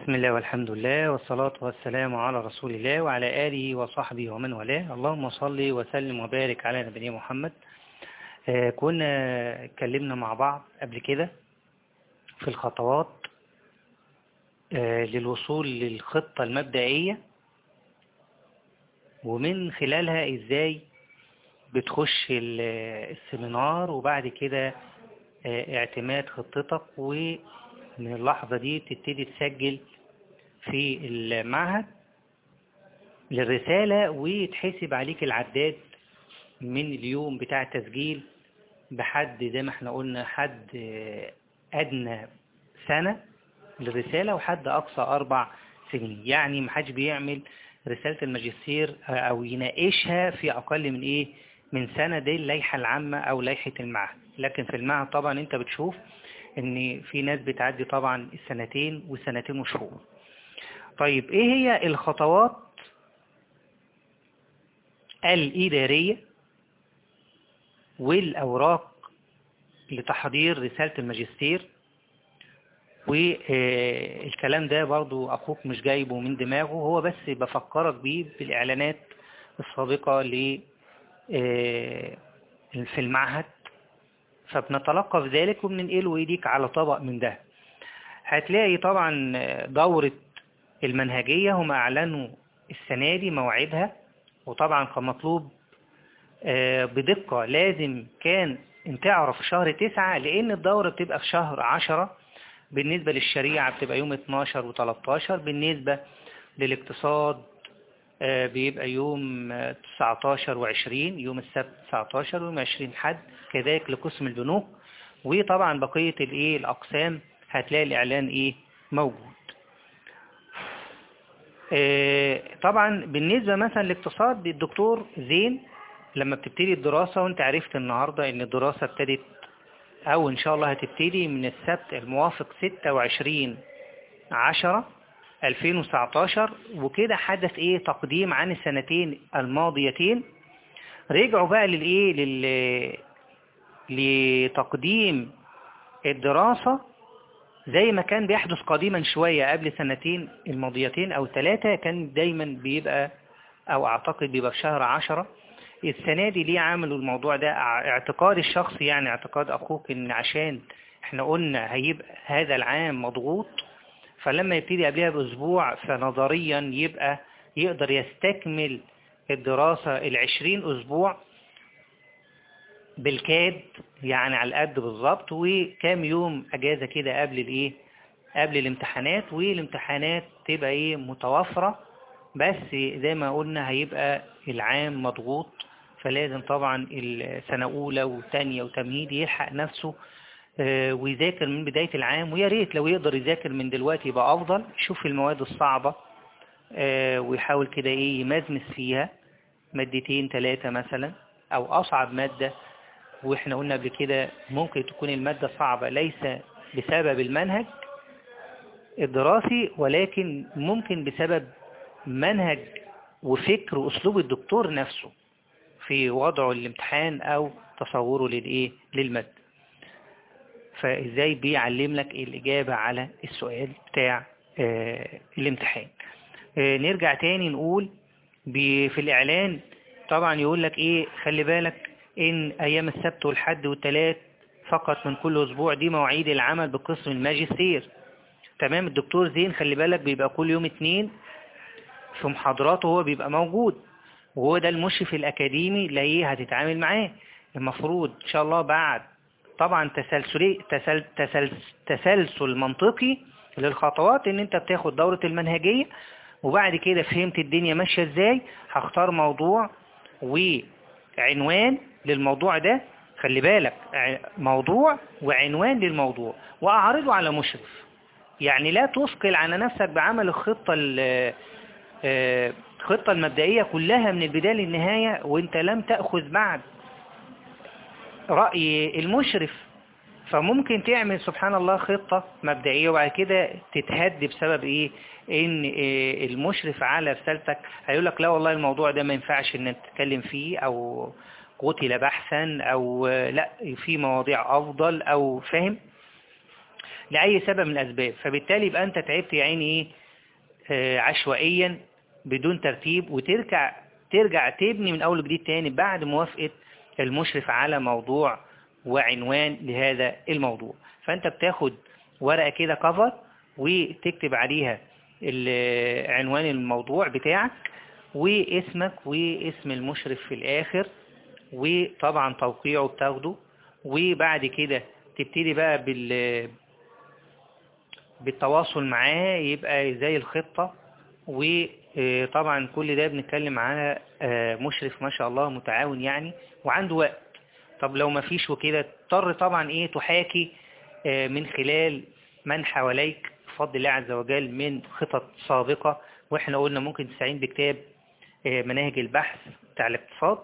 بسم الله والحمد لله والصلاة والسلام على رسول الله وعلى آله وصحبه ومن والاه اللهم صل وسلم وبارك على نبينا محمد آه كنا اتكلمنا مع بعض قبل كده في الخطوات آه للوصول للخطة المبدئية ومن خلالها ازاي بتخش السيمينار وبعد كده آه اعتماد خطتك ومن اللحظة دي تبتدي تسجل في المعهد للرسالة ويتحسب عليك العداد من اليوم بتاع التسجيل بحد زي ما احنا قلنا حد أدنى سنة للرسالة وحد أقصى أربع سنين يعني محدش بيعمل رسالة الماجستير أو يناقشها في أقل من إيه من سنة دي اللائحة العامة أو لائحة المعهد لكن في المعهد طبعا أنت بتشوف إن في ناس بتعدي طبعا السنتين والسنتين وشهور طيب ايه هي الخطوات الإدارية والأوراق لتحضير رسالة الماجستير والكلام ده برضو أخوك مش جايبه من دماغه هو بس بفكرك بيه بالإعلانات السابقة ل في المعهد فبنتلقى في ذلك وبننقله ايديك على طبق من ده هتلاقي طبعا دورة المنهجية هم أعلنوا السنة دي موعدها وطبعا كان مطلوب بدقة لازم كان انت تعرف في شهر تسعة لأن الدورة بتبقى في شهر عشرة بالنسبة للشريعة بتبقى يوم 12 و13 بالنسبة للاقتصاد بيبقى يوم 19 و20 يوم السبت 19 ويوم 20 حد كذلك لقسم البنوك وطبعا بقية الايه الأقسام هتلاقي الإعلان ايه موجود طبعا بالنسبة مثلا للاقتصاد الدكتور زين لما بتبتدي الدراسة وانت عرفت النهاردة ان الدراسة ابتدت او ان شاء الله هتبتدي من السبت الموافق 26 10 2019 وكده حدث ايه تقديم عن السنتين الماضيتين رجعوا بقى للايه لل لتقديم الدراسة زي ما كان بيحدث قديما شوية قبل سنتين الماضيتين او ثلاثة كان دايما بيبقى او اعتقد بيبقى في شهر عشرة السنة دي ليه عملوا الموضوع ده اعتقاد الشخصي يعني اعتقاد اخوك ان عشان احنا قلنا هيبقى هذا العام مضغوط فلما يبتدي قبلها باسبوع فنظريا يبقى يقدر يستكمل الدراسة العشرين اسبوع بالكاد يعني على القد بالظبط وكام يوم اجازة كده قبل الايه قبل الامتحانات والامتحانات تبقى ايه متوفرة بس زي ما قلنا هيبقى العام مضغوط فلازم طبعا السنة اولى وثانية وتمهيد يلحق نفسه ويذاكر من بداية العام ويا ريت لو يقدر يذاكر من دلوقتي يبقى افضل يشوف المواد الصعبة ويحاول كده ايه يمزمز فيها مادتين ثلاثة مثلا او اصعب مادة واحنا قلنا قبل كده ممكن تكون المادة صعبة ليس بسبب المنهج الدراسي ولكن ممكن بسبب منهج وفكر واسلوب الدكتور نفسه في وضعه الامتحان او تصوره للايه للمادة فازاي بيعلم لك الاجابة على السؤال بتاع آه الامتحان آه نرجع تاني نقول في الاعلان طبعا يقول لك ايه خلي بالك ان ايام السبت والحد والثلاث فقط من كل اسبوع دي مواعيد العمل بقسم الماجستير تمام الدكتور زين خلي بالك بيبقى كل يوم اتنين في محاضراته هو بيبقى موجود وهو ده المشرف الاكاديمي اللي ايه هتتعامل معاه المفروض ان شاء الله بعد طبعا تسلسلي تسل تسل تسلسل منطقي للخطوات ان انت بتاخد دورة المنهجية وبعد كده فهمت الدنيا ماشية ازاي هختار موضوع وعنوان للموضوع ده خلي بالك موضوع وعنوان للموضوع واعرضه على مشرف يعني لا تثقل على نفسك بعمل الخطة الخطة المبدئية كلها من البداية للنهاية وانت لم تأخذ بعد رأي المشرف فممكن تعمل سبحان الله خطة مبدئية وبعد كده تتهد بسبب ايه ان المشرف على رسالتك هيقول لك لا والله الموضوع ده ما ينفعش ان تتكلم فيه او قتل بحثا او لا في مواضيع افضل او فاهم لأي سبب من الأسباب فبالتالي يبقى أنت تعبت يا عيني إيه آه، عشوائيا بدون ترتيب وترجع ترجع تبني من أول وجديد تاني بعد موافقة المشرف على موضوع وعنوان لهذا الموضوع فأنت بتاخد ورقة كده كفر وتكتب عليها ال- عنوان الموضوع بتاعك واسمك واسم المشرف في الآخر وطبعا توقيعه بتاخده وبعد كده تبتدي بقى بال بالتواصل معاه يبقى زي الخطة وطبعا كل ده بنتكلم على آه، مشرف ما شاء الله متعاون يعني وعنده وقت طب لو ما فيش وكده تضطر طبعا ايه تحاكي آه، من خلال من حواليك بفضل الله عز وجل من خطط سابقة واحنا قلنا ممكن تستعين بكتاب آه، مناهج البحث بتاع الاقتصاد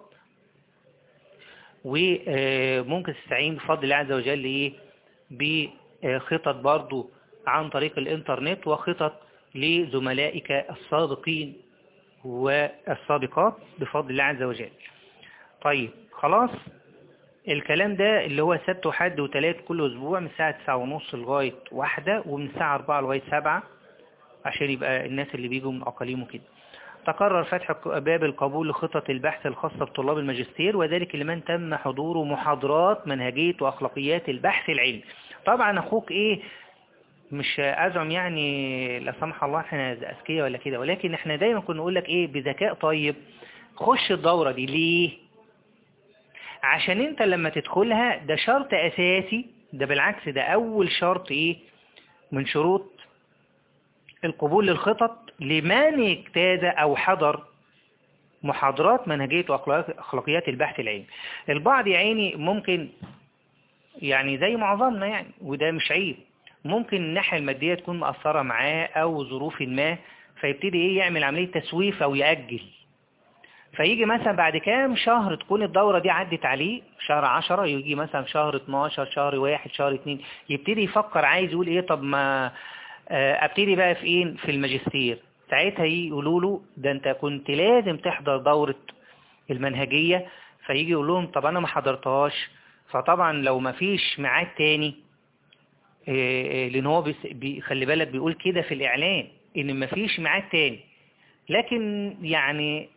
وممكن تستعين بفضل الله عز وجل ايه بخطط برضو عن طريق الانترنت وخطط لزملائك السابقين والسابقات بفضل الله عز وجل طيب خلاص الكلام ده اللي هو سبت وحد وتلات كل اسبوع من الساعة تسعة ونص لغاية واحدة ومن الساعة اربعة لغاية سبعة عشان يبقى الناس اللي بيجوا من اقاليم وكده تقرر فتح باب القبول لخطط البحث الخاصة بطلاب الماجستير وذلك لمن تم حضور محاضرات منهجية وأخلاقيات البحث العلمي طبعا أخوك إيه مش أزعم يعني لا سمح الله احنا أذكياء ولا كده ولكن احنا دايما كنا نقول لك إيه بذكاء طيب خش الدورة دي ليه عشان انت لما تدخلها ده شرط أساسي ده بالعكس ده أول شرط إيه من شروط القبول للخطط لمن اجتاز أو حضر محاضرات منهجية وأخلاقيات البحث العلمي البعض يا عيني ممكن يعني زي معظمنا يعني وده مش عيب ممكن الناحية المادية تكون مأثرة معاه أو ظروف ما فيبتدي إيه يعمل عملية تسويف أو يأجل فيجي مثلا بعد كام شهر تكون الدورة دي عدت عليه شهر عشرة يجي مثلا شهر 12 شهر واحد شهر اتنين يبتدي يفكر عايز يقول ايه طب ما آه، ابتدي بقى في ايه في الماجستير ساعتها يقولوا له ده انت كنت لازم تحضر دورة المنهجية فيجي يقول لهم طب انا ما حضرتهاش فطبعا لو ما فيش ميعاد تاني آه، آه، لان هو بيس- بي- خلي بالك بيقول كده في الاعلان ان ما فيش ميعاد تاني لكن يعني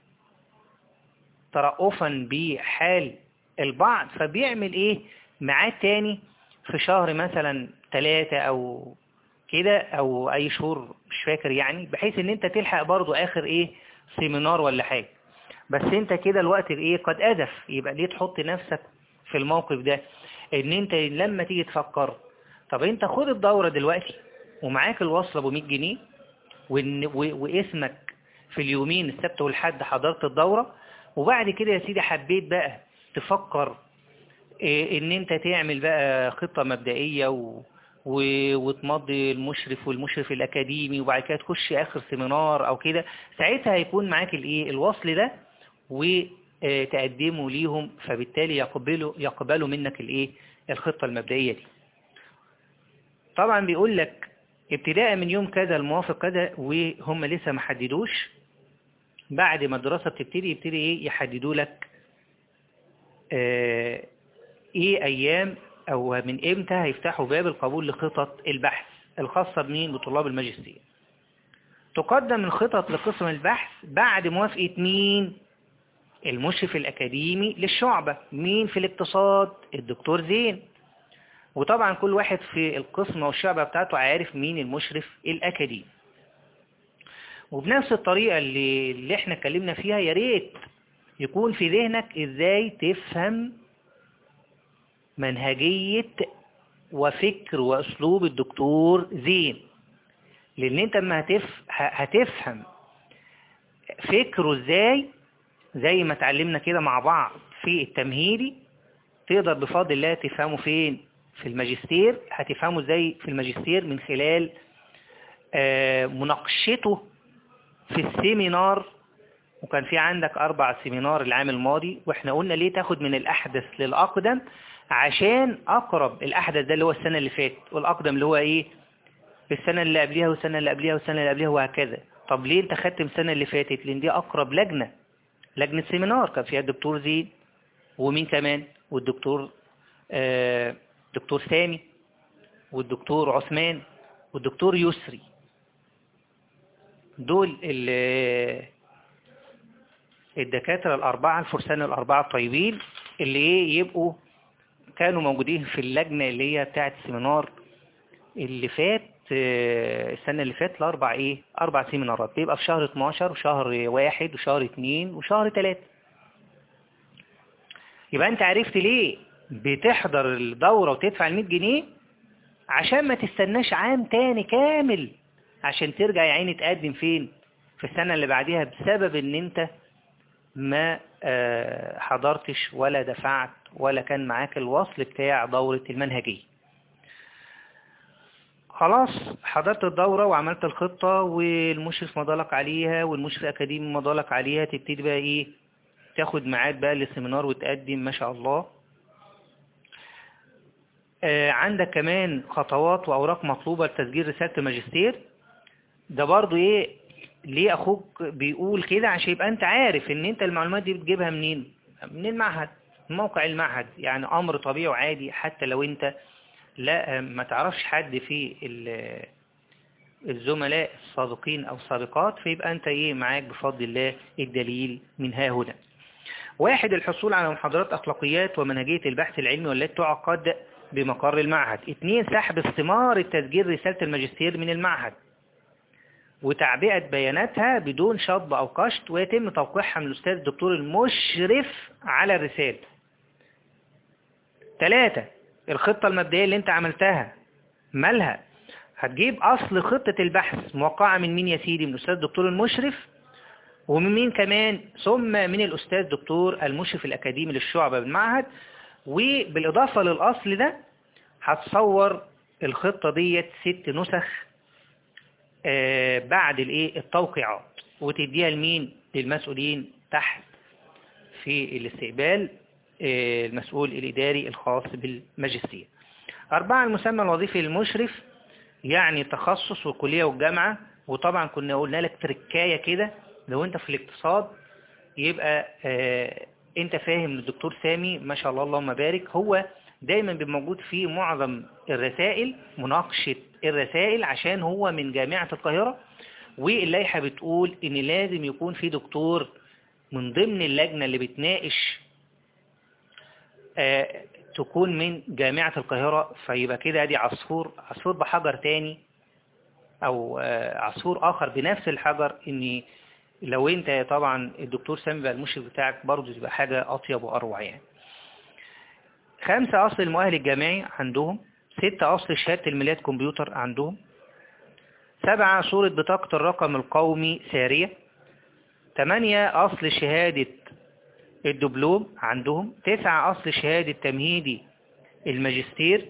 ترأفا بحال البعض فبيعمل ايه ميعاد تاني في شهر مثلا ثلاثة او كده او اي شهور مش فاكر يعني بحيث ان انت تلحق برضو اخر ايه سيمينار ولا حاجة بس انت كده الوقت الايه قد ازف يبقى ليه تحط نفسك في الموقف ده ان انت لما تيجي تفكر طب انت خد الدورة دلوقتي ومعاك الوصلة ابو 100 جنيه وإن و- واسمك في اليومين السبت والحد حضرت الدورة وبعد كده يا سيدي حبيت بقى تفكر إيه ان انت تعمل بقى خطة مبدئية و... و... وتمضي المشرف والمشرف الاكاديمي وبعد كده تخش اخر سيمينار او كده ساعتها هيكون معاك الايه الوصل ده وتقدمه ليهم فبالتالي يقبلوا يقبلوا منك الايه الخطة المبدئية دي طبعا بيقول لك ابتداء من يوم كذا الموافق كذا وهم لسه ما حددوش بعد ما الدراسة بتبتدي يبتدي ايه يحددوا لك آه ايه ايام او من امتى هيفتحوا باب القبول لخطط البحث الخاصة بمين بطلاب الماجستير تقدم الخطط لقسم البحث بعد موافقة مين المشرف الأكاديمي للشعبة مين في الاقتصاد الدكتور زين وطبعا كل واحد في القسم والشعبة بتاعته عارف مين المشرف الأكاديمي وبنفس الطريقة اللي, اللي احنا اتكلمنا فيها يا ريت يكون في ذهنك ازاي تفهم منهجية وفكر واسلوب الدكتور زين لان انت اما هتف... هتفهم فكره ازاي زي ما اتعلمنا كده مع بعض في التمهيدي تقدر بفضل الله تفهمه فين في الماجستير هتفهمه ازاي في الماجستير من خلال آه مناقشته في السيمينار وكان في عندك أربع سيمينار العام الماضي وإحنا قلنا ليه تاخد من الأحدث للأقدم عشان أقرب الأحدث ده اللي هو السنة اللي فات والأقدم اللي هو إيه السنة اللي قبليها والسنة اللي قبليها والسنة اللي قبليها وهكذا طب ليه أنت خدت من السنة اللي فاتت لأن دي أقرب لجنة لجنة سيمينار كان فيها الدكتور زيد ومين كمان والدكتور آه دكتور سامي والدكتور عثمان والدكتور يسري دول الدكاترة الأربعة الفرسان الأربعة الطيبين اللي ايه يبقوا كانوا موجودين في اللجنة اللي هي بتاعت السيمينار اللي فات السنة اللي فات لأربع ايه أربع سيمينارات بيبقى في شهر 12 وشهر واحد وشهر اتنين وشهر تلاتة يبقى انت عرفت ليه بتحضر الدورة وتدفع ال 100 جنيه عشان ما تستناش عام تاني كامل عشان ترجع يا عيني تقدم فين في السنة اللي بعديها بسبب ان انت ما حضرتش ولا دفعت ولا كان معاك الوصل بتاع دورة المنهجية خلاص حضرت الدورة وعملت الخطة والمشرف مضالك عليها والمشرف الأكاديمي مضالك عليها تبتدي بقى ايه تاخد ميعاد بقى للسيمينار وتقدم ما شاء الله آه عندك كمان خطوات وأوراق مطلوبة لتسجيل رسالة الماجستير ده برضو ايه ليه أخوك بيقول كده عشان يبقى أنت عارف ان أنت المعلومات دي بتجيبها منين من المعهد من موقع المعهد يعني أمر طبيعي وعادي حتى لو أنت لا ما تعرفش حد في الزملاء السابقين أو السابقات فيبقى أنت إيه معاك بفضل الله الدليل من ها هنا واحد الحصول على محاضرات أخلاقيات ومنهجية البحث العلمي والتي تعقد بمقر المعهد اثنين سحب استمارة تسجيل رسالة الماجستير من المعهد وتعبئة بياناتها بدون شطب أو قشط ويتم توقيعها من الأستاذ الدكتور المشرف على الرسالة ثلاثة الخطة المبدئية اللي انت عملتها مالها هتجيب أصل خطة البحث موقعة من مين يا سيدي من الأستاذ الدكتور المشرف ومن مين كمان ثم من الأستاذ دكتور المشرف الأكاديمي للشعبة بالمعهد وبالإضافة للأصل ده هتصور الخطة ديت ست نسخ آه بعد الايه التوقيعات وتديها لمين للمسؤولين تحت في الاستقبال آه المسؤول الإداري الخاص بالماجستير أربعة المسمى الوظيفي للمشرف يعني تخصص والكلية والجامعة وطبعا كنا قلنا لك تركاية كده لو انت في الاقتصاد يبقى آه انت فاهم الدكتور سامي ما شاء الله اللهم بارك هو دايما بيبقى موجود في معظم الرسائل مناقشة الرسائل عشان هو من جامعة القاهرة واللائحة بتقول ان لازم يكون في دكتور من ضمن اللجنة اللي بتناقش آه تكون من جامعة القاهرة فيبقى كده دي عصفور عصفور بحجر تاني او آه عصفور اخر بنفس الحجر ان لو انت طبعا الدكتور سامي بقى المشرف بتاعك برضه تبقى حاجة اطيب واروع يعني خمسة اصل المؤهل الجامعي عندهم ستة اصل شهادة الميلاد كمبيوتر عندهم سبعة صورة بطاقة الرقم القومي سارية ثمانية اصل شهادة الدبلوم عندهم تسعة اصل شهادة تمهيدي الماجستير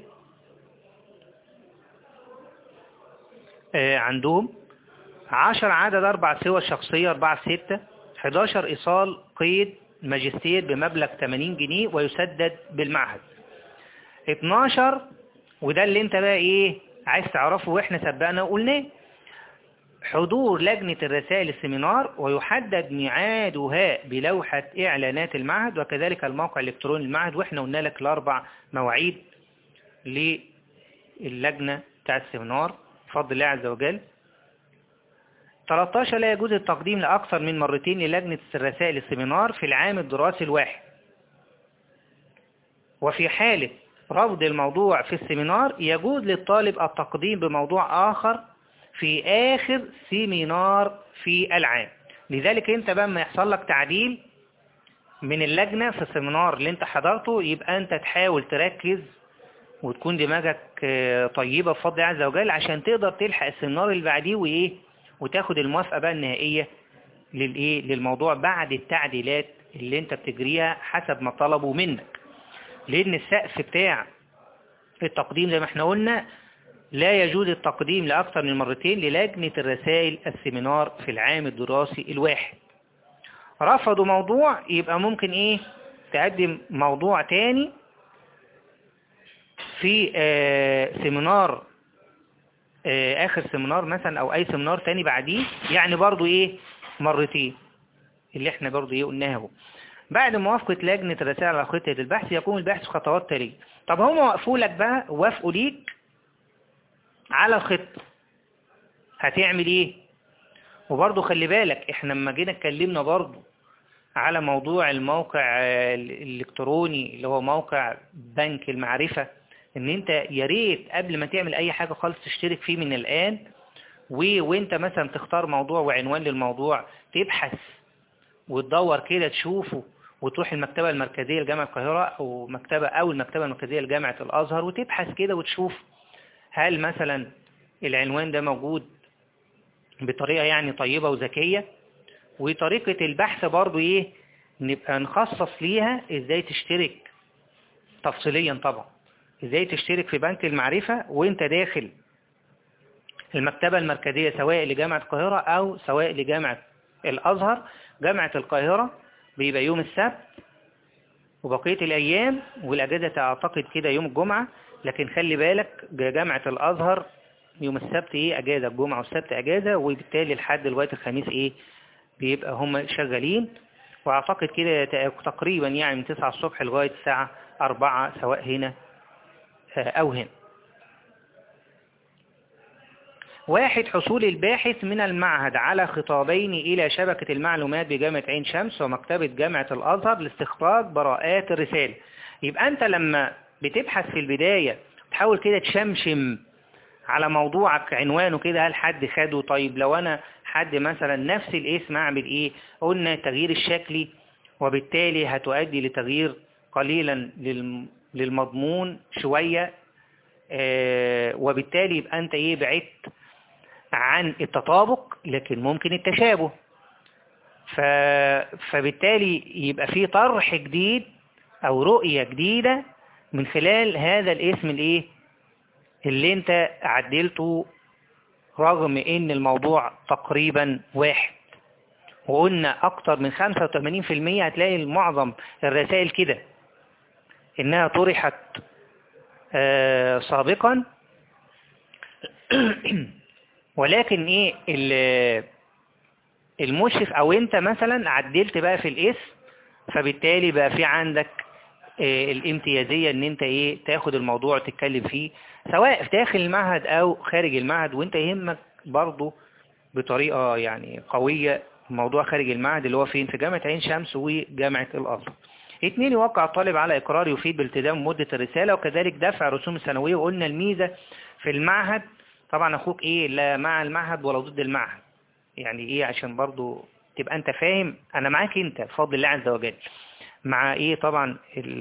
عندهم عشر عدد أربع صور شخصية أربعة في ستة حداشر إيصال قيد ماجستير بمبلغ 80 جنيه ويسدد بالمعهد اتناشر وده اللي انت بقى ايه عايز تعرفه واحنا سبقنا وقلناه حضور لجنة الرسائل السمينار ويحدد ميعادها بلوحة إعلانات المعهد وكذلك الموقع الإلكتروني المعهد وإحنا قلنا لك الأربع مواعيد للجنة بتاع السمينار بفضل الله عز وجل 13 لا يجوز التقديم لأكثر من مرتين للجنة الرسائل السمينار في العام الدراسي الواحد وفي حالة رفض الموضوع في السمينار يجوز للطالب التقديم بموضوع آخر في آخر سيمينار في العام لذلك انت بقى ما يحصل لك تعديل من اللجنة في السيمينار اللي انت حضرته يبقى انت تحاول تركز وتكون دماغك طيبة بفضل الله عز وجل عشان تقدر تلحق السيمينار اللي بعديه وايه وتاخد الموافقة بقى النهائية للايه للموضوع بعد التعديلات اللي انت بتجريها حسب ما طلبوا منك لان السقف بتاع التقديم زي ما احنا قلنا لا يجوز التقديم لأكثر من مرتين للجنة الرسائل السمينار في العام الدراسي الواحد رفضوا موضوع يبقى ممكن ايه تقدم موضوع تاني في آه سمينار آه اخر سمينار مثلا او اي سمينار تاني بعديه يعني برضو ايه مرتين اللي احنا برضو ايه قلناها اهو بعد موافقة لجنة الرسائل على خطة البحث يقوم البحث خطوات تالية طب هم وقفوا لك بقى وافقوا ليك على الخطة هتعمل ايه وبرضه خلي بالك احنا لما جينا اتكلمنا برضه على موضوع الموقع الالكتروني اللي هو موقع بنك المعرفة ان انت يا ريت قبل ما تعمل اي حاجة خالص تشترك فيه من الان و... وانت مثلا تختار موضوع وعنوان للموضوع تبحث وتدور كده تشوفه وتروح المكتبة المركزية لجامعة القاهرة أو مكتبة أو المكتبة المركزية لجامعة الأزهر وتبحث كده وتشوف هل مثلا العنوان ده موجود بطريقة يعني طيبة وذكية وطريقة البحث برضو ايه نبقى نخصص ليها ازاي تشترك تفصيليا طبعا ازاي تشترك في بنك المعرفة وانت داخل المكتبة المركزية سواء لجامعة القاهرة او سواء لجامعة الازهر جامعة القاهرة بيبقى يوم السبت وبقية الايام والاجازة اعتقد كده يوم الجمعة لكن خلي بالك جامعة الازهر يوم السبت ايه اجازة الجمعة والسبت اجازة وبالتالي لحد لغاية الخميس ايه بيبقى هم شغالين واعتقد كده تقريبا يعني من 9 الصبح لغاية الساعة 4 سواء هنا او هنا واحد حصول الباحث من المعهد على خطابين إلى شبكة المعلومات بجامعة عين شمس ومكتبة جامعة الأزهر لاستخراج براءات الرسالة يبقى أنت لما بتبحث في البداية تحاول كده تشمشم على موضوعك عنوانه كده هل حد خده طيب لو أنا حد مثلا نفس الاسم أعمل إيه قلنا التغيير الشكلي وبالتالي هتؤدي لتغيير قليلا للمضمون شوية آه وبالتالي يبقى أنت إيه بعدت عن التطابق لكن ممكن التشابه ف... فبالتالي يبقى في طرح جديد أو رؤية جديدة من خلال هذا الاسم الايه اللي انت عدلته رغم ان الموضوع تقريبا واحد وقلنا اكتر من 85% هتلاقي معظم الرسائل كده انها طرحت آه سابقا ولكن ايه المشرف او انت مثلا عدلت بقى في الاسم فبالتالي بقى في عندك الامتيازية ان انت ايه تاخد الموضوع تتكلم فيه سواء داخل المعهد او خارج المعهد وانت يهمك برضه بطريقة يعني قوية الموضوع خارج المعهد اللي هو فين في جامعة عين شمس وجامعة الازهر اثنين يوقع الطالب على اقرار يفيد بالتزام مدة الرسالة وكذلك دفع رسوم السنوية وقلنا الميزة في المعهد طبعا اخوك ايه لا مع المعهد ولا ضد المعهد يعني ايه عشان برضو تبقى انت فاهم انا معاك انت بفضل الله عز وجل مع ايه طبعا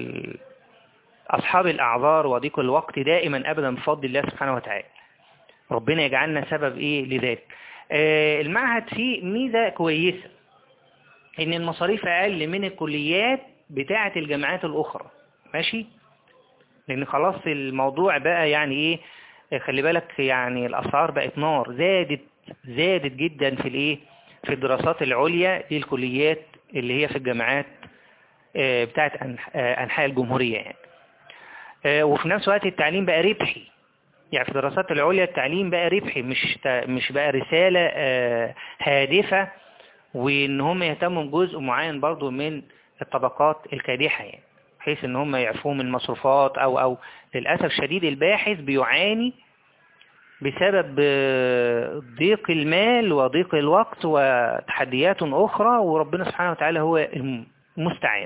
اصحاب الاعذار وضيق الوقت دائما ابدا بفضل الله سبحانه وتعالى ربنا يجعلنا سبب ايه لذلك آه المعهد فيه ميزة كويسة ان المصاريف اقل من الكليات بتاعة الجامعات الاخرى ماشي لان خلاص الموضوع بقى يعني ايه خلي بالك يعني الاسعار بقت نار زادت زادت جدا في الايه في الدراسات العليا للكليات اللي هي في الجامعات بتاعت أنحاء الجمهورية يعني وفي نفس الوقت التعليم بقى ربحي يعني في الدراسات العليا التعليم بقى ربحي مش مش بقى رسالة هادفة وإن هم يهتموا بجزء معين برضو من الطبقات الكادحة يعني بحيث إن هم يعفوه من مصروفات أو أو للأسف شديد الباحث بيعاني بسبب ضيق المال وضيق الوقت وتحديات أخرى وربنا سبحانه وتعالى هو المستعان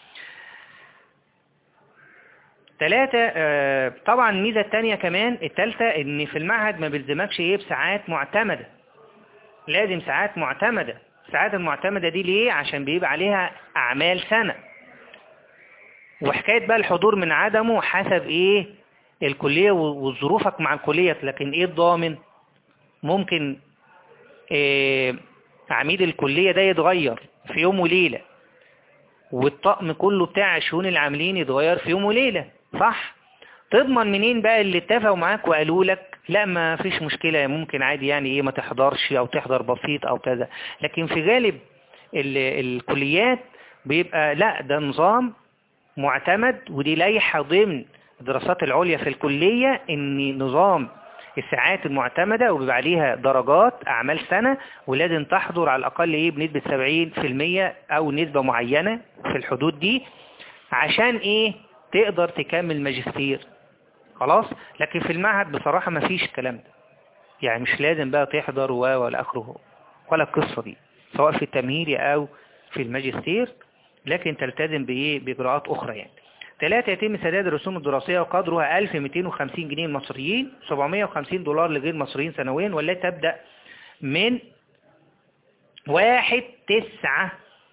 ثلاثة طبعا الميزة التانية كمان التالتة ان في المعهد ما بيلزمكش ايه بساعات معتمدة لازم ساعات معتمدة الساعات المعتمدة دي ليه عشان بيبقى عليها اعمال سنة وحكاية بقى الحضور من عدمه حسب ايه الكلية وظروفك مع الكلية لكن ايه الضامن ممكن إيه عميد الكلية ده يتغير في يوم وليلة والطقم كله بتاع الشؤون العاملين يتغير في يوم وليلة صح تضمن منين بقى اللي اتفقوا معاك وقالوا لك لا ما فيش مشكلة ممكن عادي يعني ايه ما تحضرش او تحضر بسيط او كذا لكن في غالب الكليات بيبقى لا ده نظام معتمد ودي لائحة ضمن الدراسات العليا في الكلية ان نظام الساعات المعتمدة وبيبقى عليها درجات أعمال سنة ولازم تحضر على الأقل إيه بنسبة 70% أو نسبة معينة في الحدود دي عشان إيه تقدر تكمل ماجستير خلاص لكن في المعهد بصراحة ما فيش الكلام ده يعني مش لازم بقى تحضر و ولا آخره ولا القصة دي سواء في التمهيدي أو في الماجستير لكن تلتزم بإيه بإجراءات أخرى يعني ثلاثة يتم سداد الرسوم الدراسية وقدرها 1250 جنيه مصريين 750 دولار لغير مصريين سنويا والتي تبدأ من واحد تسعة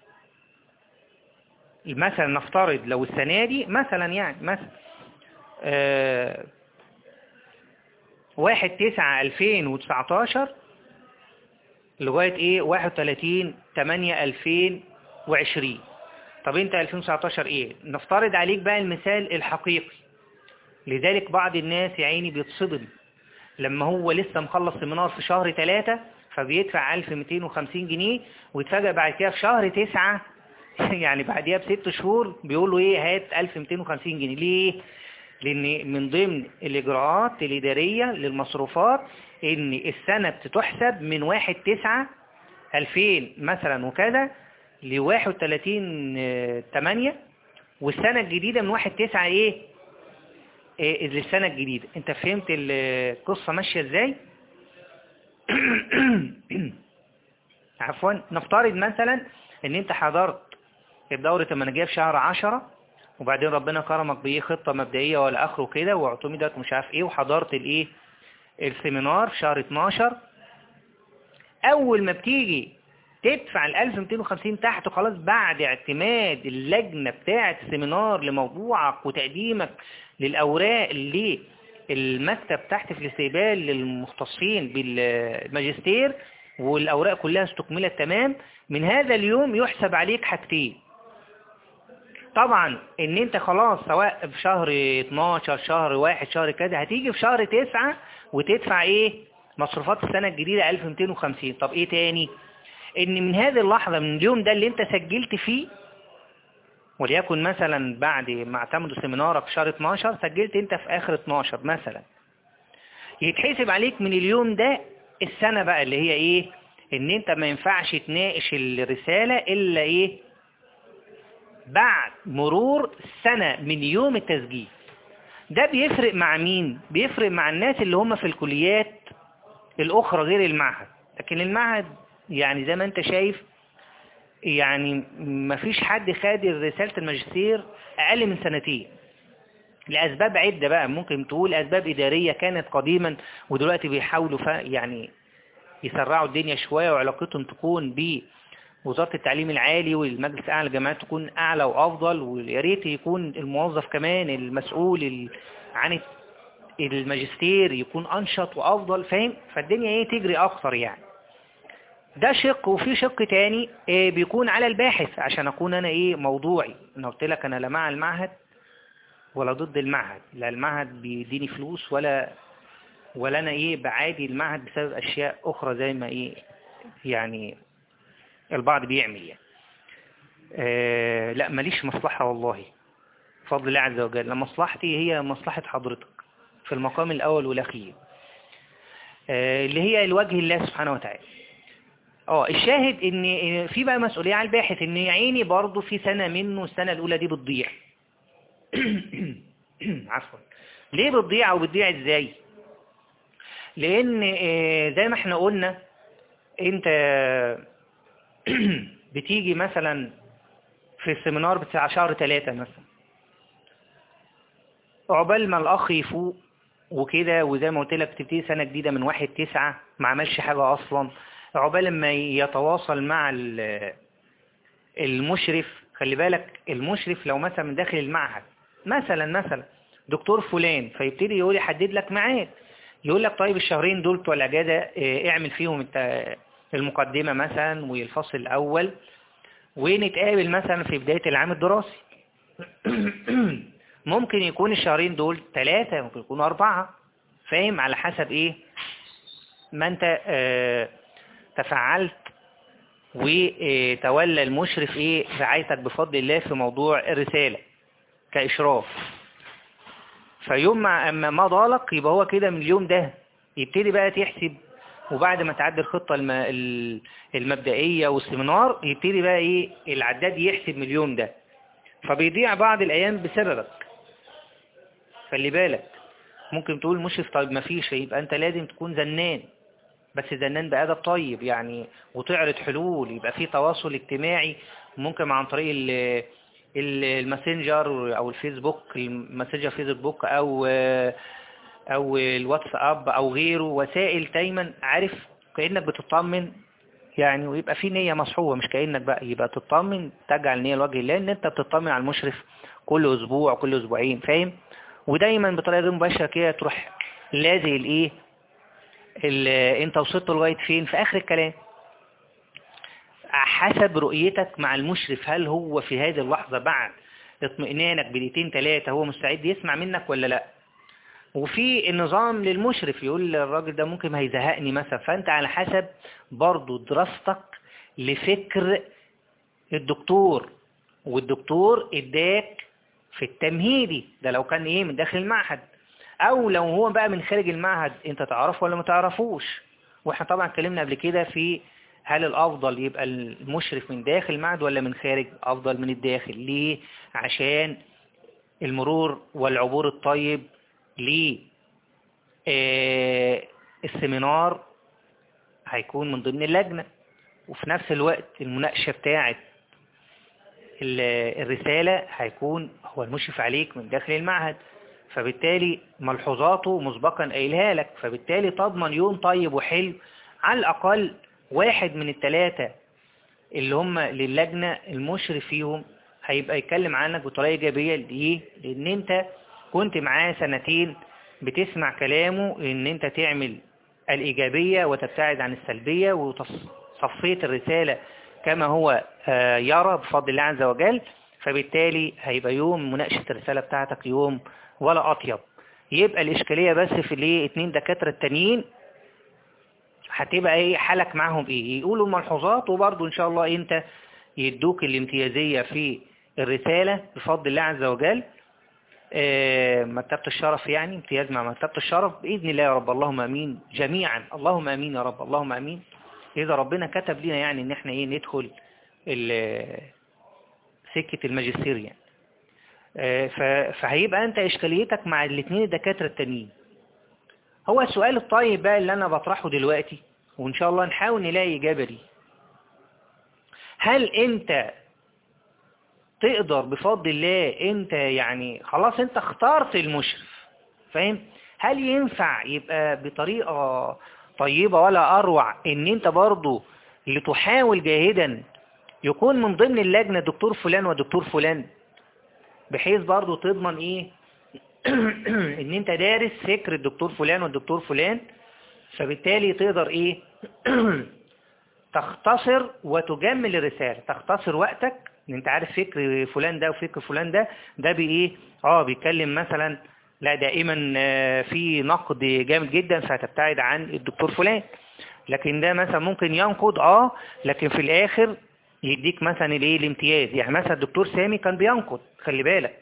مثلا نفترض لو السنة دي مثلا يعني مثلا آه واحد تسعة ألفين وتسعتاشر لغاية ايه واحد وتلاتين تمانية ألفين وعشرين طب انت 2019 ايه نفترض عليك بقى المثال الحقيقي لذلك بعض الناس يا عيني بيتصدم لما هو لسه مخلص سيمينار في شهر ثلاثة فبيدفع 1250 جنيه ويتفاجئ بعد كده في شهر تسعة يعني بعديها بست شهور بيقول له ايه هات 1250 جنيه ليه لان من ضمن الاجراءات الادارية للمصروفات ان السنة بتتحسب من واحد تسعة 2000 مثلا وكذا ل 31 8 والسنة الجديدة من 1 9 ايه, إيه للسنة الجديدة انت فهمت القصة ماشية ازاي عفوا نفترض مثلا ان انت حضرت الدورة المنهجية في شهر 10 وبعدين ربنا كرمك بايه خطة مبدئية ولا اخره كده واعتمدت مش عارف ايه وحضرت الايه السيمينار في شهر 12 اول ما بتيجي تدفع ال 1250 تحت خلاص بعد اعتماد اللجنة بتاعة السيمينار لموضوعك وتقديمك للأوراق اللي المكتب تحت في الاستقبال للمختصين بالماجستير والأوراق كلها استكملت تمام من هذا اليوم يحسب عليك حاجتين طبعا ان انت خلاص سواء في شهر 12 شهر 1 شهر كذا هتيجي في شهر 9 وتدفع ايه مصروفات السنة الجديدة 1250 طب ايه تاني ان من هذه اللحظة من اليوم ده اللي انت سجلت فيه وليكن مثلا بعد ما اعتمدوا سيمينارك في شهر 12 سجلت انت في اخر 12 مثلا يتحسب عليك من اليوم ده السنة بقى اللي هي ايه ان انت ما ينفعش تناقش الرسالة الا ايه بعد مرور سنة من يوم التسجيل ده بيفرق مع مين بيفرق مع الناس اللي هم في الكليات الاخرى غير المعهد لكن المعهد يعني زي ما انت شايف يعني ما فيش حد خد رسالة الماجستير اقل من سنتين لأسباب عدة بقى ممكن تقول أسباب إدارية كانت قديما ودلوقتي بيحاولوا يعني يسرعوا الدنيا شوية وعلاقتهم تكون بوزارة التعليم العالي والمجلس الأعلى للجامعات تكون أعلى وأفضل ويا ريت يكون الموظف كمان المسؤول عن الماجستير يكون أنشط وأفضل فاهم فالدنيا ايه تجري أكتر يعني ده شق وفي شق تاني إيه بيكون على الباحث عشان أكون أنا إيه موضوعي أنا قلت لك أنا لا مع المعهد ولا ضد المعهد لا المعهد بيديني فلوس ولا ولا أنا إيه بعادي المعهد بسبب أشياء أخرى زي ما إيه يعني البعض بيعمل يعني آه لا ماليش مصلحة والله بفضل الله عز وجل مصلحتي هي مصلحة حضرتك في المقام الأول والأخير آه اللي هي الوجه الله سبحانه وتعالى اه الشاهد ان في بقى مسؤولية على الباحث ان يا عيني برضه في سنة منه السنة الاولى دي بتضيع عفوا ليه بتضيع او بتضيع ازاي لان زي ما احنا قلنا انت بتيجي مثلا في السيمينار بتاع شهر ثلاثة مثلا عقبال ما الاخ يفوق وكده وزي ما قلت لك تبتدي سنة جديدة من واحد تسعة ما عملش حاجة اصلا عقبال ما يتواصل مع المشرف خلي بالك المشرف لو مثلا من داخل المعهد مثلا مثلا دكتور فلان فيبتدي يقول يحدد لك ميعاد يقول لك طيب الشهرين دول بتوع الاجازه اعمل فيهم المقدمه مثلا والفصل الاول ونتقابل مثلا في بدايه العام الدراسي ممكن يكون الشهرين دول ثلاثة ممكن يكونوا أربعة فاهم على حسب إيه ما أنت اه تفعلت وتولى المشرف ايه رعايتك بفضل الله في موضوع الرسالة كإشراف فيوم ما اما مضى لك يبقى هو كده من اليوم ده يبتدي بقى تحسب وبعد ما تعدي الخطة الم... المبدئية والسيمينار يبتدي بقى ايه العداد يحسب من اليوم ده فبيضيع بعض الايام بسببك خلي بالك ممكن تقول مشرف طيب ما فيش يبقى انت لازم تكون زنان بس زنان بأدب طيب يعني وتعرض حلول يبقى في تواصل اجتماعي ممكن عن طريق ال- ال- الماسنجر او الفيسبوك الماسنجر فيسبوك او او الواتساب او غيره وسائل دايما عارف كأنك بتطمن يعني ويبقى في نية مصحوبة مش كأنك بقى يبقى تطمن تجعل نية لوجه الله ان انت بتطمن على المشرف كل اسبوع كل اسبوعين فاهم ودايما بطريقة غير مباشرة كده تروح لازق الايه ال- انت وصلت لغاية فين في اخر الكلام حسب رؤيتك مع المشرف هل هو في هذه اللحظة بعد اطمئنانك بدقيقتين ثلاثة هو مستعد يسمع منك ولا لا وفي النظام للمشرف يقول الراجل ده ممكن هيزهقني مثلا فانت على حسب برضو دراستك لفكر الدكتور والدكتور اداك في التمهيدي ده لو كان ايه من داخل المعهد او لو هو بقى من خارج المعهد انت تعرفه ولا ما تعرفوش واحنا طبعا اتكلمنا قبل كده في هل الافضل يبقى المشرف من داخل المعهد ولا من خارج افضل من الداخل ليه عشان المرور والعبور الطيب ل السيمينار هيكون من ضمن اللجنة وفي نفس الوقت المناقشة بتاعة ال- الرسالة هيكون هو المشرف عليك من داخل المعهد فبالتالي ملحوظاته مسبقا قايلها لك فبالتالي تضمن يوم طيب وحلو على الأقل واحد من الثلاثة اللي هم للجنة المشرف فيهم هيبقى يتكلم عنك بطريقة إيجابية ليه؟ لأن أنت كنت معاه سنتين بتسمع كلامه ان انت تعمل الإيجابية وتبتعد عن السلبية وصفيت الرسالة كما هو آه، يرى بفضل الله عز وجل فبالتالي هيبقى يوم مناقشة الرسالة بتاعتك يوم ولا أطيب يبقى الإشكالية بس في الايه اتنين دكاترة التانيين هتبقى ايه حالك معهم ايه يقولوا الملحوظات وبرضه ان شاء الله انت يدوك الامتيازية في الرسالة بفضل الله عز وجل آه، مرتبة الشرف يعني امتياز مع مرتبة الشرف بإذن الله يا رب اللهم أمين جميعا اللهم أمين يا رب اللهم أمين إذا ربنا كتب لنا يعني إن احنا إيه ندخل ال- سكة الماجستير يعني آه، ف- فهيبقى أنت إشكاليتك مع الاثنين الدكاترة التانيين هو السؤال الطيب بقى اللي أنا بطرحه دلوقتي وإن شاء الله نحاول نلاقي إجابة ليه هل أنت تقدر بفضل الله انت يعني خلاص انت اخترت المشرف فاهم هل ينفع يبقى بطريقة طيبة ولا اروع ان انت برضو اللي تحاول جاهدا يكون من ضمن اللجنة دكتور فلان ودكتور فلان بحيث برضو تضمن ايه ان انت دارس فكر الدكتور فلان والدكتور فلان فبالتالي تقدر ايه تختصر وتجمل الرسالة تختصر وقتك ان انت عارف فكر فلان ده وفكر فلان ده ده بايه اه بيتكلم مثلا لا دائما آه، في نقد جامد جدا فهتبتعد عن الدكتور فلان لكن ده مثلا ممكن ينقد اه لكن في الاخر يديك مثلا الايه الامتياز يعني مثلا الدكتور سامي كان بينقد خلي بالك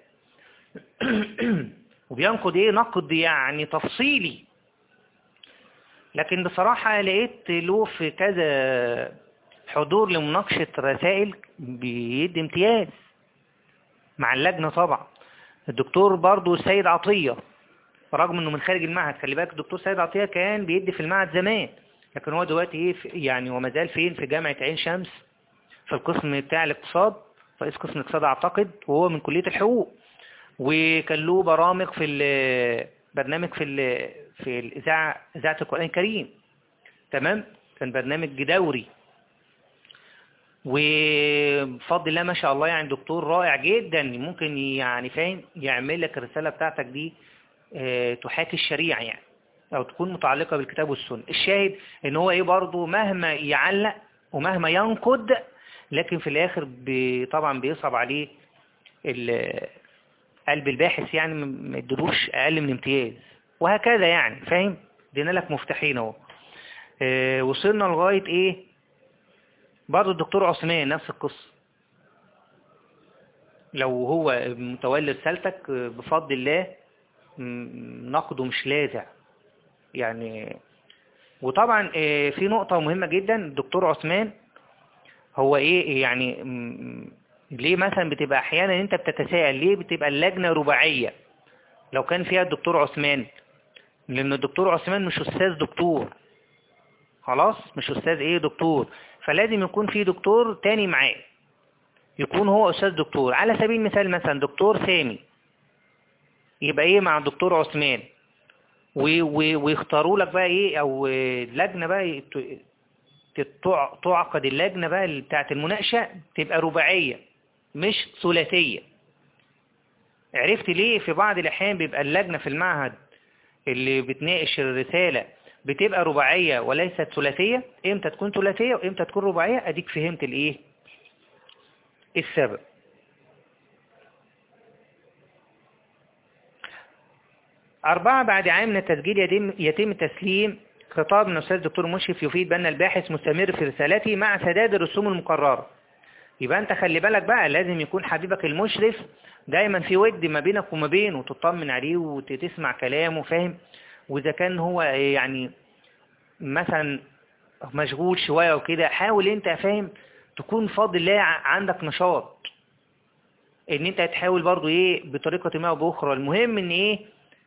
وبينقد ايه نقد يعني تفصيلي لكن بصراحة لقيت له في كذا حضور لمناقشة رسائل بيدي امتياز مع اللجنة طبعا الدكتور برضو السيد عطية رغم انه من خارج المعهد خلي بالك الدكتور سيد عطية كان بيدي في المعهد زمان لكن هو دلوقتي ايه في- يعني وما زال فين في جامعة عين شمس في القسم بتاع الاقتصاد رئيس قسم الاقتصاد اعتقد وهو من كلية الحقوق وكان له برامج في ال- برنامج في ال- في الاذاعه اذاعه القران الكريم تمام كان برنامج دوري وبفضل الله ما شاء الله يعني دكتور رائع جدا ممكن يعني فاهم يعمل لك الرسالة بتاعتك دي آه، تحاكي الشريعة يعني او تكون متعلقة بالكتاب والسنة الشاهد ان هو ايه برضه مهما يعلق ومهما ينقد لكن في الاخر بي- طبعا بيصعب عليه ال- قلب الباحث يعني ما يدلوش اقل من امتياز وهكذا يعني فاهم ادينا لك مفتاحين اهو آه، وصلنا لغاية ايه برضه الدكتور عثمان نفس القصة لو هو متولي رسالتك آه، بفضل الله م- نقده مش لاذع يعني وطبعا آه، في نقطة مهمة جدا الدكتور عثمان هو ايه يعني م- ليه مثلا بتبقى احيانا انت بتتساءل ليه بتبقى اللجنة رباعية لو كان فيها الدكتور عثمان لان الدكتور عثمان مش استاذ دكتور خلاص مش استاذ ايه دكتور فلازم يكون في دكتور تاني معاه يكون هو استاذ دكتور على سبيل المثال مثلا دكتور سامي يبقى ايه مع الدكتور عثمان ويختاروا لك بقى ايه او لجنة بقى تعقد اللجنة بقى بتاعت المناقشة تبقى رباعية مش ثلاثية عرفت ليه في بعض الأحيان بيبقى اللجنة في المعهد اللي بتناقش الرسالة بتبقى رباعية وليست ثلاثية امتى تكون ثلاثية وامتى تكون رباعية اديك فهمت الايه السبب أربعة بعد عام من التسجيل يتم, يتم تسليم خطاب من الأستاذ دكتور مشرف يفيد بأن الباحث مستمر في رسالته مع سداد الرسوم المقررة يبقى أنت خلي بالك بقى لازم يكون حبيبك المشرف دايما في ود ما بينك وما بينه وتطمن عليه وتسمع كلامه فاهم وإذا كان هو يعني مثلا مشغول شوية وكده حاول أنت فاهم تكون فاضل الله عندك نشاط ان انت تحاول برضو ايه بطريقة ما وبأخرى المهم ان ايه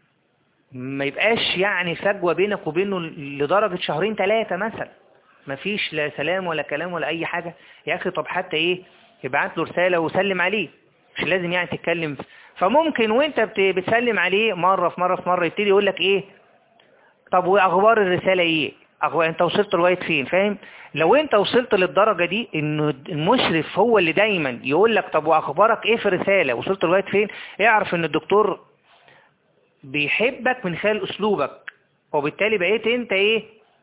ما يبقاش يعني فجوة بينك وبينه لدرجة شهرين ثلاثة مثلا ما فيش لا سلام ولا كلام ولا أي حاجة يا أخي طب حتى إيه ابعت له رسالة وسلم عليه مش لازم يعني تتكلم فممكن وانت بتسلم عليه مرة في مرة في مرة يبتدي يقول لك ايه طب واخبار الرسالة ايه اخبار انت وصلت لغاية فين فاهم لو انت وصلت للدرجة دي انه المشرف هو اللي دايما يقول لك طب واخبارك ايه في الرسالة وصلت لغاية فين اعرف ان الدكتور بيحبك من خلال اسلوبك وبالتالي بقيت انت ايه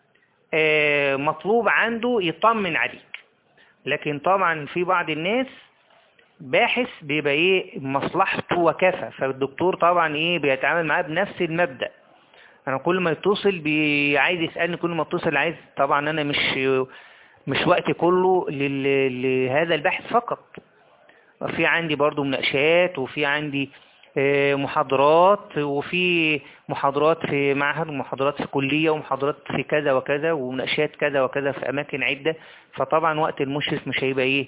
آه مطلوب عنده يطمن عليك لكن طبعا في بعض الناس باحث بيبقى ايه مصلحته وكفى فالدكتور طبعا ايه بيتعامل معاه بنفس المبدأ انا كل ما يتصل بي عايز يسألني كل ما اتصل عايز طبعا انا مش مش وقتي كله لهذا البحث فقط في عندي برضو مناقشات وفي عندي محاضرات وفي محاضرات في معهد ومحاضرات في كلية ومحاضرات في كذا وكذا ومناقشات كذا وكذا في أماكن عدة فطبعا وقت المشرف مش هيبقى إيه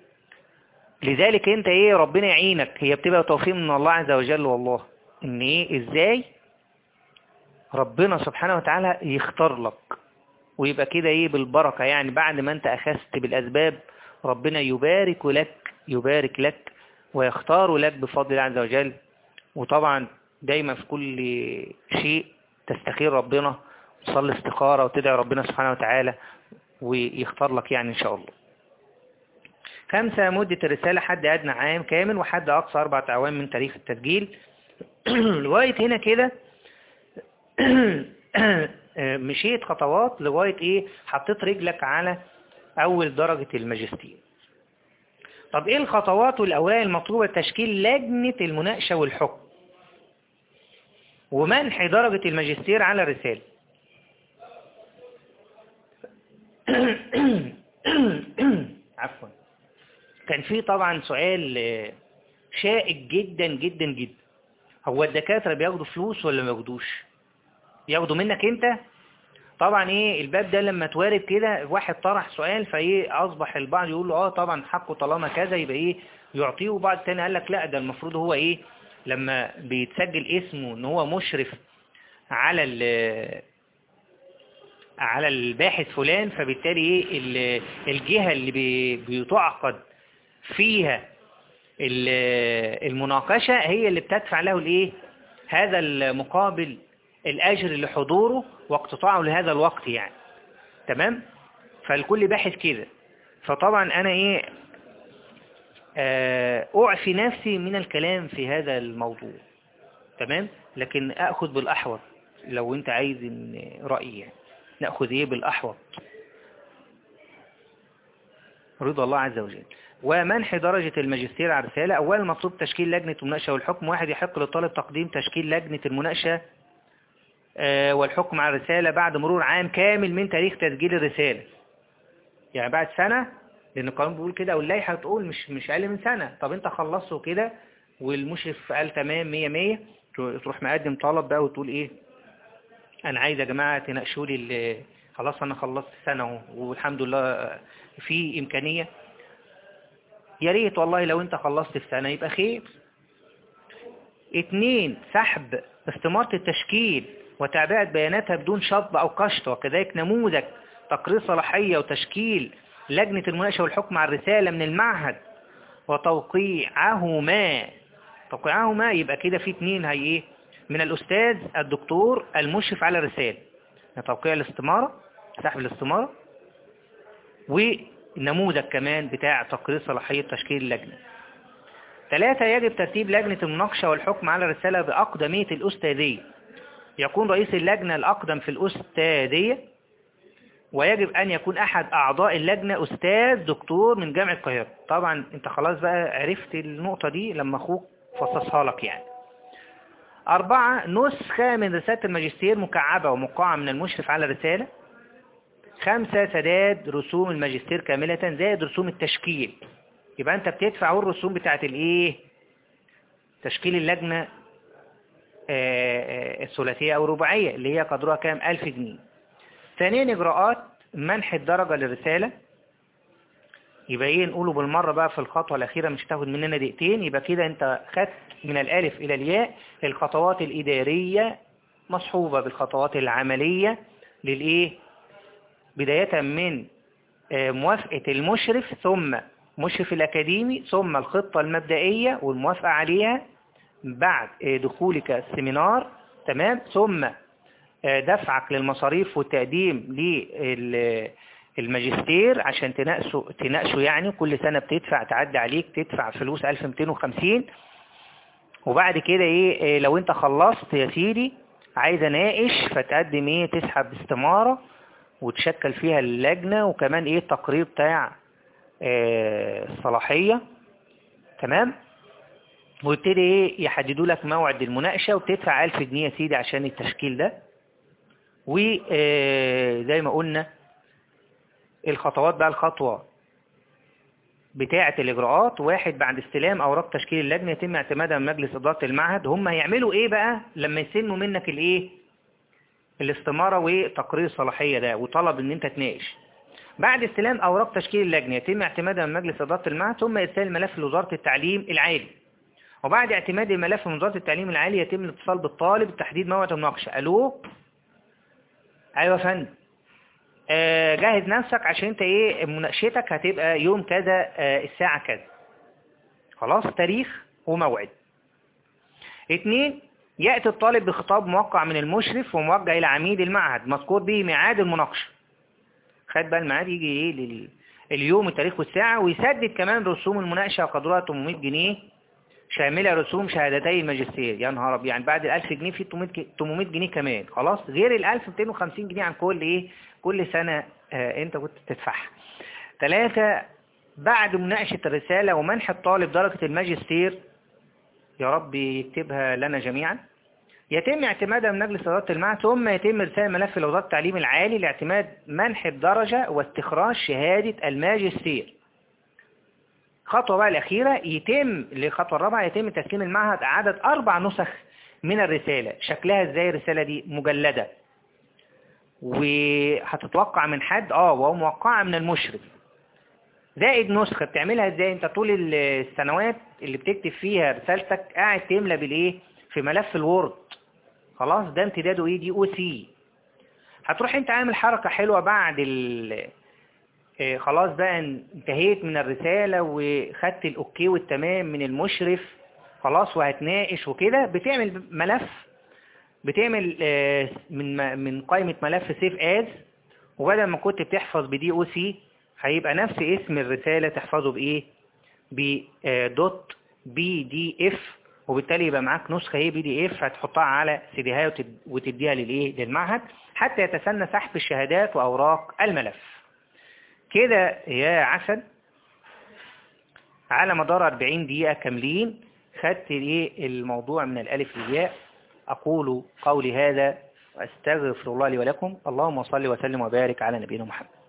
لذلك أنت إيه ربنا يعينك هي بتبقى توفيق من الله عز وجل والله إن إيه إزاي ربنا سبحانه وتعالى يختار لك ويبقى كده إيه بالبركة يعني بعد ما أنت أخذت بالأسباب ربنا يبارك لك يبارك لك ويختار لك بفضل الله عز وجل وطبعا دايما في كل شيء تستخير ربنا تصلي استخارة وتدعي ربنا سبحانه وتعالى ويختار لك يعني إن شاء الله خمسة مدة الرسالة حد أدنى عام كامل وحد أقصى أربعة أعوام من تاريخ التسجيل لغاية هنا كده مشيت خطوات لغاية إيه حطيت رجلك على أول درجة الماجستير طب إيه الخطوات والأوائل المطلوبة تشكيل لجنة المناقشة والحكم ومنح درجة الماجستير على الرسالة عفوا كان في طبعا سؤال شائك جدا جدا جدا هو الدكاترة بياخدوا فلوس ولا ما بياخدوش ياخدوا منك انت طبعا ايه الباب ده لما توارد كده واحد طرح سؤال فايه اصبح البعض يقول له اه طبعا حقه طالما كذا يبقى ايه يعطيه وبعض تاني قال لك لا ده المفروض هو ايه لما بيتسجل اسمه ان هو مشرف على على الباحث فلان فبالتالي ايه الجهة اللي بيتعقد فيها المناقشة هي اللي بتدفع له الايه هذا المقابل الأجر لحضوره واقتطاعه لهذا الوقت يعني تمام فالكل باحث كده فطبعا أنا إيه أعفي نفسي من الكلام في هذا الموضوع تمام لكن أخذ بالأحوط لو أنت عايز رأيي يعني نأخذ إيه بالأحوط رضا الله عز وجل ومنح درجة الماجستير على الرسالة أولا مطلوب تشكيل لجنة المناقشة والحكم واحد يحق للطالب تقديم تشكيل لجنة المناقشة والحكم على الرسالة بعد مرور عام كامل من تاريخ تسجيل الرسالة يعني بعد سنة لأن القانون بيقول كده واللائحة بتقول مش مش أقل من سنة طب أنت خلصته كده والمشرف قال تمام مية مية تروح مقدم طلب بقى وتقول إيه أنا عايز يا جماعة تناقشوا لي خلاص أنا خلصت سنة والحمد لله في إمكانية يا ريت والله لو أنت خلصت في سنة يبقى خير اتنين سحب استمارة التشكيل وتعبئة بياناتها بدون شطب أو قشط وكذلك نموذج تقرير صلاحية وتشكيل لجنة المناقشة والحكم على الرسالة من المعهد وتوقيعهما توقيعهما يبقى كده في اتنين هي ايه من الأستاذ الدكتور المشرف على الرسالة توقيع الاستمارة سحب الاستمارة ونموذج كمان بتاع تقرير صلاحية تشكيل اللجنة ثلاثة يجب ترتيب لجنة المناقشة والحكم على الرسالة بأقدمية الأستاذية يكون رئيس اللجنة الأقدم في الأستاذية ويجب أن يكون أحد أعضاء اللجنة أستاذ دكتور من جامعة القاهرة طبعا أنت خلاص بقى عرفت النقطة دي لما أخوك فصصها لك يعني أربعة نسخة من رسالة الماجستير مكعبة ومقاعة من المشرف على الرسالة خمسة سداد رسوم الماجستير كاملة زائد رسوم التشكيل يبقى أنت بتدفع الرسوم بتاعت الإيه تشكيل اللجنة الثلاثية أو الرباعية اللي هي قدرها كام ألف جنيه ثانيا إجراءات منح الدرجة للرسالة يبقى ايه نقوله بالمرة بقى في الخطوة الأخيرة مش تاخد مننا دقيقتين يبقى كده انت خدت من الألف إلى الياء الخطوات الإدارية مصحوبة بالخطوات العملية للإيه بداية من موافقة المشرف ثم مشرف الأكاديمي ثم الخطة المبدئية والموافقة عليها بعد دخولك السمينار تمام ثم دفعك للمصاريف والتقديم للماجستير عشان تناقشه تناقشه يعني كل سنة بتدفع تعدي عليك تدفع فلوس 1250 وبعد كده ايه لو انت خلصت يا سيدي عايز اناقش فتقدم ايه تسحب استمارة وتشكل فيها اللجنة وكمان ايه التقرير بتاع اه الصلاحية تمام ويبتدي ايه يحددوا لك موعد المناقشة وبتدفع 1000 جنيه يا سيدي عشان التشكيل ده وزي ما قلنا الخطوات بقى الخطوة بتاعة الإجراءات واحد بعد استلام أوراق تشكيل اللجنة يتم اعتمادها من مجلس إدارة المعهد هم هيعملوا إيه بقى لما يسنوا منك الإيه الاستمارة وتقرير الصلاحية ده وطلب إن أنت تناقش بعد استلام أوراق تشكيل اللجنة يتم اعتمادها من مجلس إدارة المعهد ثم إرسال الملف لوزارة التعليم العالي وبعد اعتماد الملف من وزارة التعليم العالي يتم الاتصال بالطالب بتحديد موعد المناقشة ألو أيوة يا فندم آه جهز نفسك عشان انت ايه مناقشتك هتبقى يوم كذا آه الساعة كذا خلاص تاريخ وموعد اتنين يأتي الطالب بخطاب موقع من المشرف وموجه إلى عميد المعهد مذكور به ميعاد المناقشة خد بقى الميعاد يجي ايه لل... اليوم التاريخ والساعة ويسدد كمان رسوم المناقشة وقدرها 800 جنيه شاملة رسوم شهادتي الماجستير يا نهار ابيض يعني بعد ال 1000 جنيه في 800 جنيه كمان خلاص غير ال 1250 جنيه عن كل ايه كل سنة آه انت كنت تدفعها ثلاثة بعد مناقشة الرسالة ومنح الطالب درجة الماجستير يا رب يكتبها لنا جميعا يتم اعتمادها من مجلس إدارة المعهد ثم يتم إرسال ملف لوزارة التعليم العالي لاعتماد منح الدرجة واستخراج شهادة الماجستير الخطوة بقى الأخيرة يتم للخطوة الرابعة يتم تسليم المعهد عدد أربع نسخ من الرسالة شكلها ازاي الرسالة دي مجلدة وهتتوقع من حد اه وهو موقعة من المشرف زائد نسخة بتعملها ازاي انت طول السنوات اللي بتكتب فيها رسالتك قاعد تملى بالايه في ملف الوورد خلاص ده امتداده ايه دي او سي هتروح انت عامل حركة حلوة بعد ال خلاص بقى انتهيت من الرسالة وخدت الاوكي والتمام من المشرف خلاص وهتناقش وكده بتعمل ملف بتعمل من من قائمة ملف سيف از وبدل ما كنت بتحفظ بدي او سي هيبقى نفس اسم الرسالة تحفظه بايه بدوت بي دي اف وبالتالي يبقى معاك نسخة هي بي دي اف هتحطها على سيديها وتديها للايه للمعهد حتى يتسنى سحب الشهادات واوراق الملف كده يا عسل على مدار 40 دقيقة كاملين خدت ايه الموضوع من الالف للياء اقول قولي هذا واستغفر الله لي ولكم اللهم صل وسلم وبارك على نبينا محمد